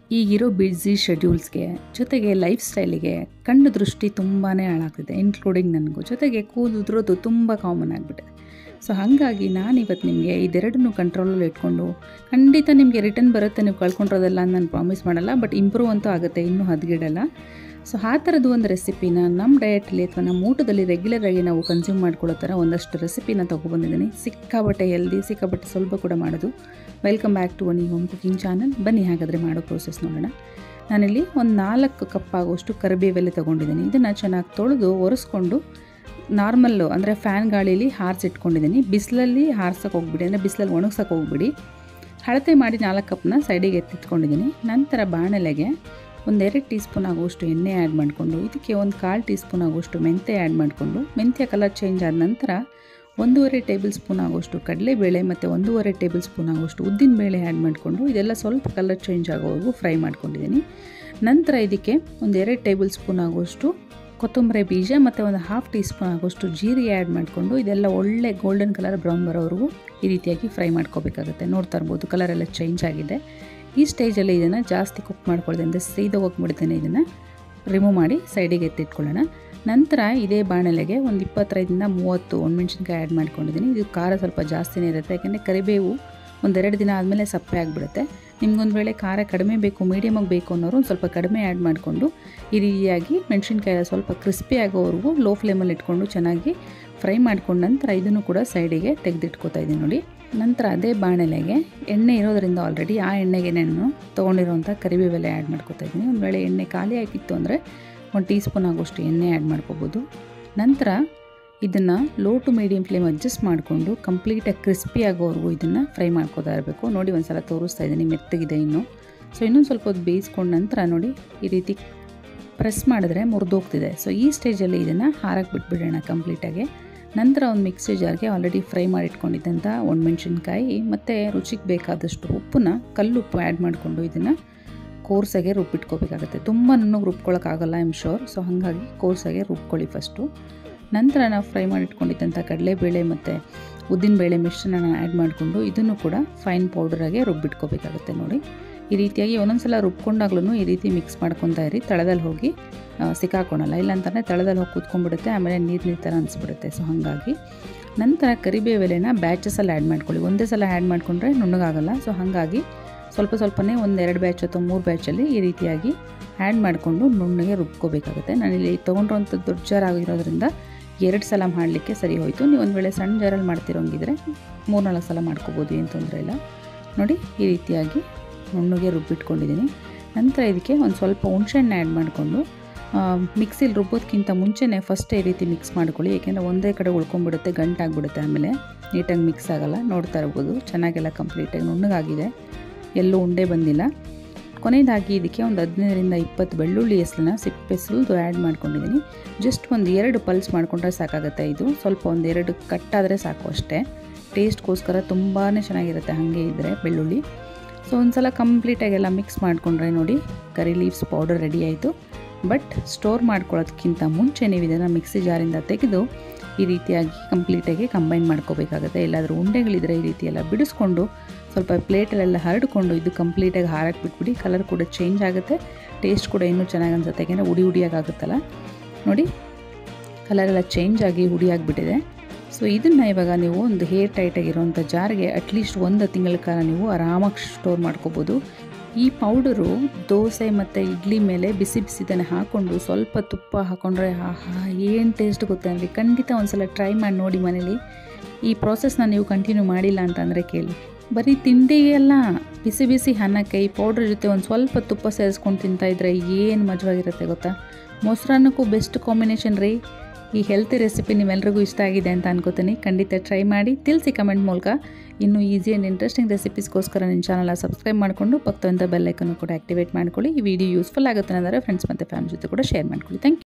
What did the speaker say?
ಈಗಿರೋ ಬ್ಯುಸಿ ಶೆಡ್ಯೂಲ್ಸ್ಗೆ ಜೊತೆಗೆ ಲೈಫ್ ಸ್ಟೈಲಿಗೆ ಕಣ್ಣು ದೃಷ್ಟಿ ತುಂಬಾ ಹಾಳಾಗ್ತಿದೆ ಇನ್ಕ್ಲೂಡಿಂಗ್ ನನಗೂ ಜೊತೆಗೆ ಕೂದಲು ಉದುರೋದು ತುಂಬ ಕಾಮನ್ ಆಗಿಬಿಟ್ಟಿದೆ ಸೊ ಹಾಗಾಗಿ ನಾನು ಇವತ್ತು ನಿಮಗೆ ಇದೆರಡನ್ನೂ ಕಂಟ್ರೋಲಲ್ಲಿ ಇಟ್ಕೊಂಡು ಖಂಡಿತ ನಿಮಗೆ ರಿಟರ್ನ್ ಬರುತ್ತೆ ನೀವು ಕಳ್ಕೊಂಡಿರೋದೆಲ್ಲ ಅಂತ ನಾನು ಪ್ರಾಮಿಸ್ ಮಾಡಲ್ಲ ಬಟ್ ಇಂಪ್ರೂವ್ ಅಂತೂ ಆಗುತ್ತೆ ಇನ್ನೂ ಹದಗಿಡಲ್ಲ ಸೊ ಆ ಥರದ್ದು ಒಂದು ರೆಸಿಪಿನ ನಮ್ಮ ಡಯಟಲ್ಲಿ ಅಥವಾ ನಮ್ಮ ಊಟದಲ್ಲಿ ರೆಗ್ಯುಲರಾಗಿ ನಾವು ಕನ್ಸ್ಯೂಮ್ ಮಾಡ್ಕೊಳ್ಳೋ ಥರ ಒಂದಷ್ಟು ರೆಸಿಪಿನ ತೊಗೊಬಂದಿದ್ದೀನಿ ಸಿಕ್ಕಾಬಟ್ಟೆ ಹೆಲ್ದಿ ಸಿಕ್ಕಾಬಟ್ಟೆ ಸ್ವಲ್ಪ ಕೂಡ ಮಾಡೋದು ವೆಲ್ಕಮ್ ಬ್ಯಾಕ್ ಟು ಒನ್ ಈ ಹೋಮ್ ಕುಕಿಂಗ್ ಚಾನಲ್ ಬನ್ನಿ ಹಾಗಾದರೆ ಮಾಡೋ ಪ್ರೋಸೆಸ್ ನೋಡೋಣ ನಾನಿಲ್ಲಿ ಒಂದು ನಾಲ್ಕು ಕಪ್ ಆಗೋಷ್ಟು ಕರಿಬೇವೆಲೆ ತೊಗೊಂಡಿದ್ದೀನಿ ಇದನ್ನು ಚೆನ್ನಾಗಿ ತೊಳೆದು ಒರೆಸ್ಕೊಂಡು ನಾರ್ಮಲ್ಲು ಅಂದರೆ ಫ್ಯಾನ್ ಗಾಳೀಲಿ ಹಾರಿಸಿಟ್ಕೊಂಡಿದ್ದೀನಿ ಬಿಸಿಲಲ್ಲಿ ಹಾರ್ಸೋಕೆ ಹೋಗ್ಬಿಡಿ ಅಂದರೆ ಬಿಸಿಲಲ್ಲಿ ಒಣಗ್ಸೋಕೆ ಹೋಗ್ಬಿಡಿ ಅಳತೆ ಮಾಡಿ ನಾಲ್ಕು ಕಪ್ನ ಸೈಡಿಗೆ ಎತ್ತಿಟ್ಕೊಂಡಿದ್ದೀನಿ ನಂತರ ಬಾಣಲೆಗೆ ಒಂದೆರಡು ಟೀ ಸ್ಪೂನ್ ಆಗುವಷ್ಟು ಎಣ್ಣೆ ಆ್ಯಡ್ ಮಾಡಿಕೊಂಡು ಇದಕ್ಕೆ ಒಂದು ಕಾಲು ಟೀ ಸ್ಪೂನ್ ಆಗುವಷ್ಟು ಮೆಂತ್ಯ ಆ್ಯಡ್ ಮಾಡಿಕೊಂಡು ಮೆಂತ್ಯ ಕಲರ್ ಚೇಂಜ್ ಆದ ನಂತರ ಒಂದೂವರೆ ಟೇಬಲ್ ಸ್ಪೂನ್ ಆಗುವಷ್ಟು ಕಡಲೆಬೇಳೆ ಮತ್ತು ಒಂದೂವರೆ ಟೇಬಲ್ ಸ್ಪೂನ್ ಆಗುವಷ್ಟು ಉದ್ದಿನಬೇಳೆ ಆ್ಯಡ್ ಮಾಡಿಕೊಂಡು ಇದೆಲ್ಲ ಸ್ವಲ್ಪ ಕಲರ್ ಚೇಂಜ್ ಆಗೋವರೆಗೂ ಫ್ರೈ ಮಾಡ್ಕೊಂಡಿದ್ದೀನಿ ನಂತರ ಇದಕ್ಕೆ ಒಂದೆರಡು ಟೇಬಲ್ ಸ್ಪೂನ್ ಆಗುವಷ್ಟು ಕೊತ್ತಂಬರಿ ಬೀಜ ಮತ್ತು ಒಂದು ಹಾಫ್ ಟೀ ಸ್ಪೂನ್ ಆಗುವಷ್ಟು ಜೀರಿಗೆ ಆ್ಯಡ್ ಮಾಡಿಕೊಂಡು ಇದೆಲ್ಲ ಒಳ್ಳೆ ಗೋಲ್ಡನ್ ಕಲರ್ ಬ್ರೌನ್ ಬರೋವರೆಗೂ ಈ ರೀತಿಯಾಗಿ ಫ್ರೈ ಮಾಡ್ಕೋಬೇಕಾಗುತ್ತೆ ನೋಡ್ತಾ ಇರ್ಬೋದು ಕಲರ್ ಎಲ್ಲ ಚೇಂಜ್ ಆಗಿದೆ ಈ ಸ್ಟೇಜಲ್ಲಿ ಇದನ್ನು ಜಾಸ್ತಿ ಕುಕ್ ಮಾಡ್ಕೊಳ್ದೆ ಅಂದರೆ ಸೀದಾ ಹೋಗ್ಬಿಡ್ತೇನೆ ಇದನ್ನು ರಿಮೂವ್ ಮಾಡಿ ಸೈಡಿಗೆ ಎತ್ತಿಟ್ಕೊಳ್ಳೋಣ ನಂತರ ಇದೇ ಬಾಣಲೆಗೆ ಒಂದು ಇಪ್ಪತ್ತೈದರಿಂದ ಮೂವತ್ತು ಒಣಮೆಣ್ಸಿನ್ಕಾಯಿ ಆ್ಯಡ್ ಮಾಡ್ಕೊಂಡಿದ್ದೀನಿ ಇದು ಖಾರ ಸ್ವಲ್ಪ ಜಾಸ್ತಿನೇ ಇರುತ್ತೆ ಯಾಕೆಂದರೆ ಕರಿಬೇವು ಒಂದೆರಡು ದಿನ ಆದಮೇಲೆ ಸಪ್ಪೆ ಆಗಿಬಿಡುತ್ತೆ ನಿಮ್ಗೊಂದು ವೇಳೆ ಖಾರ ಕಡಿಮೆ ಬೇಕು ಮೀಡಿಯಮಾಗಿ ಬೇಕು ಅನ್ನೋರು ಒಂದು ಸ್ವಲ್ಪ ಕಡಿಮೆ ಆ್ಯಡ್ ಮಾಡಿಕೊಂಡು ಈ ರೀತಿಯಾಗಿ ಮೆಣಸಿನ್ಕಾಯಿ ಸ್ವಲ್ಪ ಕ್ರಿಸ್ಪಿ ಆಗೋವರೆಗೂ ಲೋ ಫ್ಲೇಮಲ್ಲಿ ಇಟ್ಕೊಂಡು ಚೆನ್ನಾಗಿ ಫ್ರೈ ಮಾಡ್ಕೊಂಡ ನಂತರ ಇದನ್ನು ಕೂಡ ಸೈಡಿಗೆ ತೆಗೆದಿಟ್ಕೋತಾ ಇದ್ದೀನಿ ನೋಡಿ ನಂತರ ಅದೇ ಬಾಣಲೆಗೆ ಎಣ್ಣೆ ಇರೋದರಿಂದ ಆಲ್ರೆಡಿ ಆ ಎಣ್ಣೆಗೆ ನಾನು ತೊಗೊಂಡಿರೋಂಥ ಕರಿಬೇವೆಲೆ ಆ್ಯಡ್ ಮಾಡ್ಕೋತಾ ಇದ್ದೀನಿ ಒಂದು ವೇಳೆ ಎಣ್ಣೆ ಖಾಲಿ ಆಗಿತ್ತು ಅಂದರೆ ಒಂದು ಟೀ ಸ್ಪೂನ್ ಆಗೋಷ್ಟು ಎಣ್ಣೆ ಆ್ಯಡ್ ಮಾಡ್ಕೋಬೋದು ನಂತರ ಇದನ್ನು low to medium flame adjust ಮಾಡಿಕೊಂಡು ಕಂಪ್ಲೀಟಾಗಿ ಕ್ರಿಸ್ಪಿ ಆಗೋವರೆಗೂ ಇದನ್ನು ಫ್ರೈ ಮಾಡ್ಕೋತಾ ಇರಬೇಕು ನೋಡಿ ಒಂದು ಸಲ ತೋರಿಸ್ತಾ ಇದ್ದೀನಿ ಮೆತ್ತಗಿದೆ ಇನ್ನು ಸೊ ಇನ್ನೊಂದು ಸ್ವಲ್ಪ ಹೊತ್ತು ಬೇಯಿಸ್ಕೊಂಡ ನಂತರ ನೋಡಿ ಈ ರೀತಿ ಪ್ರೆಸ್ ಮಾಡಿದ್ರೆ ಮುರಿದೋಗ್ತಿದೆ ಸೊ ಈ ಸ್ಟೇಜಲ್ಲಿ ಇದನ್ನು ಹಾರಕ್ಕೆ ಬಿಟ್ಬಿಡೋಣ ಕಂಪ್ಲೀಟಾಗಿ ನಂತರ ಒಂದು ಮಿಕ್ಸಿ ಜಾರ್ಗೆ ಆಲ್ರೆಡಿ ಫ್ರೈ ಮಾಡಿಟ್ಕೊಂಡಿದ್ದಂಥ ಒಣಮೆಣ್ಸಿನ್ಕಾಯಿ ಮತ್ತು ರುಚಿಗೆ ಬೇಕಾದಷ್ಟು ಉಪ್ಪನ್ನ ಕಲ್ಲುಪ್ಪು ಆ್ಯಡ್ ಮಾಡಿಕೊಂಡು ಇದನ್ನು ಕೋರ್ಸಾಗೆ ರುಬ್ಬಿಟ್ಕೋಬೇಕಾಗುತ್ತೆ ತುಂಬ ನುಣ್ಣಗೆ ರುಬ್ಕೊಳ್ಳೋಕ್ಕಾಗಲ್ಲ ಐಮ್ ಶೋರ್ ಸೊ ಹಾಗಾಗಿ ಕೋರ್ಸಾಗೆ ರುಬ್ಕೊಳ್ಳಿ ಫಸ್ಟು ನಂತರ ನಾವು ಫ್ರೈ ಮಾಡಿಟ್ಕೊಂಡಿದ್ದಂಥ ಕಡಲೆಬೇಳೆ ಮತ್ತು ಉದ್ದಿನಬೇಳೆ ಮಿಶ್ರಣ ಆ್ಯಡ್ ಮಾಡಿಕೊಂಡು ಇದನ್ನು ಕೂಡ ಫೈನ್ ಪೌಡರಾಗೆ ರುಬ್ಬಿಟ್ಕೋಬೇಕಾಗುತ್ತೆ ನೋಡಿ ಈ ರೀತಿಯಾಗಿ ಒಂದೊಂದು ಸಲ ರುಬ್ಕೊಂಡಾಗ್ಲೂ ಈ ರೀತಿ ಮಿಕ್ಸ್ ಮಾಡ್ಕೊತಾ ಇರಿ ತಳದಲ್ಲಿ ಹೋಗಿ ಸಿಕ್ಕಾಕೊಳಲ್ಲ ಇಲ್ಲಾಂತಂದರೆ ತಳದಲ್ಲಿ ಹೋಗಿ ಕೂತ್ಕೊಂಡ್ಬಿಡುತ್ತೆ ಆಮೇಲೆ ನೀರು ನೀರು ಥರ ಅನಿಸ್ಬಿಡುತ್ತೆ ಸೊ ಹಾಗಾಗಿ ನಂತರ ಕರಿಬೇವೆಲೆನ ಬ್ಯಾಚಸಲ್ಲಿ ಆ್ಯಡ್ ಮಾಡ್ಕೊಳ್ಳಿ ಒಂದೇ ಸಲ ಆ್ಯಡ್ ಮಾಡಿಕೊಂಡ್ರೆ ನುಣ್ಣಗಾಗಲ್ಲ ಸೊ ಹಾಗಾಗಿ ಸ್ವಲ್ಪ ಸ್ವಲ್ಪನೇ ಒಂದು ಎರಡು ಬ್ಯಾಚ್ ಅಥವಾ ಮೂರು ಬ್ಯಾಚಲ್ಲಿ ಈ ರೀತಿಯಾಗಿ ಆ್ಯಡ್ ಮಾಡಿಕೊಂಡು ನುಣ್ಣಗೆ ರುಬ್ಕೋಬೇಕಾಗುತ್ತೆ ನಾನಿಲ್ಲಿ ತೊಗೊಂಡ್ರಂಥ ದೊಡ್ಡ ಜಾರ್ ಆಗಿರೋದ್ರಿಂದ ಎರಡು ಸಲ ಮಾಡಲಿಕ್ಕೆ ಸರಿ ಹೋಯಿತು ನೀವು ಒಂದು ವೇಳೆ ಸಣ್ಣ ಜಾರಲ್ಲಿ ಮಾಡ್ತಿರೋಂಗಿದ್ರೆ ಮೂರು ನಾಲ್ಕು ಸಲ ಮಾಡ್ಕೋಬೋದು ಏನು ತೊಂದರೆ ಇಲ್ಲ ನೋಡಿ ಈ ರೀತಿಯಾಗಿ ನುಣ್ಣಗೆ ರುಬ್ಬಿಟ್ಕೊಂಡಿದ್ದೀನಿ ನಂತರ ಇದಕ್ಕೆ ಒಂದು ಸ್ವಲ್ಪ ಹುಣ್ಸೆಹಣ್ಣು ಆ್ಯಡ್ ಮಾಡಿಕೊಂಡು ಮಿಕ್ಸಿಲಿ ರುಬ್ಬೋದಕ್ಕಿಂತ ಮುಂಚೆನೇ ಫಸ್ಟ್ ಈ ರೀತಿ ಮಿಕ್ಸ್ ಮಾಡ್ಕೊಳ್ಳಿ ಏಕೆಂದರೆ ಒಂದೇ ಕಡೆ ಉಳ್ಕೊಂಡ್ಬಿಡುತ್ತೆ ಗಂಟಾಗ್ಬಿಡುತ್ತೆ ಆಮೇಲೆ ನೀಟಾಗಿ ಮಿಕ್ಸ್ ಆಗೋಲ್ಲ ನೋಡ್ತಾ ಇರ್ಬೋದು ಚೆನ್ನಾಗೆಲ್ಲ ಕಂಪ್ಲೀಟಾಗಿ ನುಣ್ಣಗಾಗಿದೆ ಎಲ್ಲೂ ಉಂಡೆ ಬಂದಿಲ್ಲ ಕೊನೆಯದಾಗಿ ಇದಕ್ಕೆ ಒಂದು ಹದಿನೈದರಿಂದ ಇಪ್ಪತ್ತು ಬೆಳ್ಳುಳ್ಳಿ ಹೆಸಲನ್ನ ಸಿಪ್ಪೆ ಸುಲಿದು ಆ್ಯಡ್ ಮಾಡ್ಕೊಂಡಿದ್ದೀನಿ ಜಸ್ಟ್ ಒಂದು ಎರಡು ಪಲ್ಸ್ ಮಾಡಿಕೊಂಡ್ರೆ ಸಾಕಾಗುತ್ತೆ ಇದು ಸ್ವಲ್ಪ ಒಂದು ಎರಡು ಕಟ್ಟಾದರೆ ಸಾಕು ಅಷ್ಟೇ ಟೇಸ್ಟ್ಗೋಸ್ಕರ ತುಂಬಾ ಚೆನ್ನಾಗಿರುತ್ತೆ ಹಾಗೆ ಇದ್ದರೆ ಬೆಳ್ಳುಳ್ಳಿ ಸೊ ಒಂದು ಸಲ ಕಂಪ್ಲೀಟಾಗೆಲ್ಲ ಮಿಕ್ಸ್ ಮಾಡಿಕೊಂಡ್ರೆ ನೋಡಿ ಕರಿ ಲೀವ್ಸ್ ಪೌಡರ್ ರೆಡಿ ಆಯಿತು ಬಟ್ ಸ್ಟೋರ್ ಮಾಡ್ಕೊಳ್ಳೋದಕ್ಕಿಂತ ಮುಂಚೆ ನೀವು ಇದನ್ನು ಮಿಕ್ಸಿ ಜಾರಿಂದ ತೆಗೆದು ಈ ರೀತಿಯಾಗಿ ಕಂಪ್ಲೀಟಾಗಿ ಕಂಬೈನ್ ಮಾಡ್ಕೋಬೇಕಾಗುತ್ತೆ ಎಲ್ಲಾದರೂ ಉಂಡೆಗಳಿದ್ರೆ ಈ ರೀತಿ ಎಲ್ಲ ಬಿಡಿಸ್ಕೊಂಡು ಸ್ವಲ್ಪ ಪ್ಲೇಟಲ್ಲೆಲ್ಲ ಹರಡ್ಕೊಂಡು ಇದು ಕಂಪ್ಲೀಟಾಗಿ ಹಾರಕ್ಕೆ ಬಿಟ್ಬಿಡಿ ಕಲರ್ ಕೂಡ ಚೇಂಜ್ ಆಗುತ್ತೆ ಟೇಸ್ಟ್ ಕೂಡ ಇನ್ನೂ ಚೆನ್ನಾಗಿ ಅನ್ಸುತ್ತೆ ಯಾಕೆಂದರೆ ಉಡಿ ಉಡಿಯಾಗುತ್ತಲ್ಲ ನೋಡಿ ಕಲರೆಲ್ಲ ಚೇಂಜ್ ಆಗಿ ಹುಡಿಯಾಗಿಬಿಟ್ಟಿದೆ ಸೊ ಇದನ್ನು ಇವಾಗ ನೀವು ಒಂದು ಹೇರ್ ಟೈಟಾಗಿರೋಂಥ ಜಾರ್ಗೆ ಅಟ್ಲೀಸ್ಟ್ ಒಂದು ತಿಂಗಳ ಕಾಲ ನೀವು ಆರಾಮಾಗಿ ಸ್ಟೋರ್ ಮಾಡ್ಕೋಬೋದು ಈ ಪೌಡರು ದೋಸೆ ಮತ್ತು ಇಡ್ಲಿ ಮೇಲೆ ಬಿಸಿ ಬಿಸಿದನ್ನು ಹಾಕ್ಕೊಂಡು ಸ್ವಲ್ಪ ತುಪ್ಪ ಹಾಕ್ಕೊಂಡ್ರೆ ಆಹಾ ಏನು ಟೇಸ್ಟ್ ಗೊತ್ತೇನ್ರಿ ಖಂಡಿತ ಒಂದ್ಸಲ ಟ್ರೈ ಮಾಡಿ ನೋಡಿ ಮನೇಲಿ ಈ ಪ್ರಾಸೆಸ್ನ ನೀವು ಕಂಟಿನ್ಯೂ ಮಾಡಿಲ್ಲ ಅಂತಂದರೆ ಕೇಳಿ ಬರೀ ತಿಂಡಿಗೆಲ್ಲ ಬಿಸಿ ಬಿಸಿ ಅನ್ನಕ್ಕೆ ಈ ಪೌಡ್ರ್ ಜೊತೆ ಒಂದು ಸ್ವಲ್ಪ ತುಪ್ಪ ಸೇರಿಸ್ಕೊಂಡು ತಿಂತಾಯಿದ್ರೆ ಏನು ಮಜವಾಗಿರುತ್ತೆ ಗೊತ್ತಾ ಮೊಸರನ್ನಕ್ಕೂ ಬೆಸ್ಟ್ ಕಾಂಬಿನೇಷನ್ ರೀ ಈ ಹೆಲ್ತಿ ರೆಸಿಪಿ ನಿಮ್ಮೆಲ್ರಿಗೂ ಇಷ್ಟ ಆಗಿದೆ ಅಂತ ಅನ್ಕೋತೀನಿ ಖಂಡಿತ ಟ್ರೈ ಮಾಡಿ ತಿಳಿಸಿ ಕಮೆಂಟ್ ಮೂಲಕ ಇನ್ನೂ ಈಸಿ ಆ್ಯಂಡ್ ಇಂಟ್ರೆಸ್ಟಿಂಗ್ ರೆಸಿಪೀಸ್ಗೋಸ್ಕರ ನನ್ನ ಚಾನಲ್ನ ಸಬ್ಸ್ಕ್ರೈಬ್ ಮಾಡಿಕೊಂಡು ಪಕ್ಕದಂಥ ಬೆಲ್ಲೈಕನ್ನು ಕೂಡ ಆ್ಯಕ್ಟಿವೇಟ್ ಮಾಡ್ಕೊಳ್ಳಿ ಈ ವಿಡಿಯೋ ಯೂಸ್ಫುಲ್ ಆಗುತ್ತೆ ಅಂದರೆ ಫ್ರೆಂಡ್ಸ್ ಮತ್ತು ಫ್ಯಾಮಿಲಿ ಜೊತೆ ಕೂಡ ಶೇರ್ ಮಾಡ್ಕೊಳ್ಳಿ ಥ್ಯಾಂಕ್ ಯು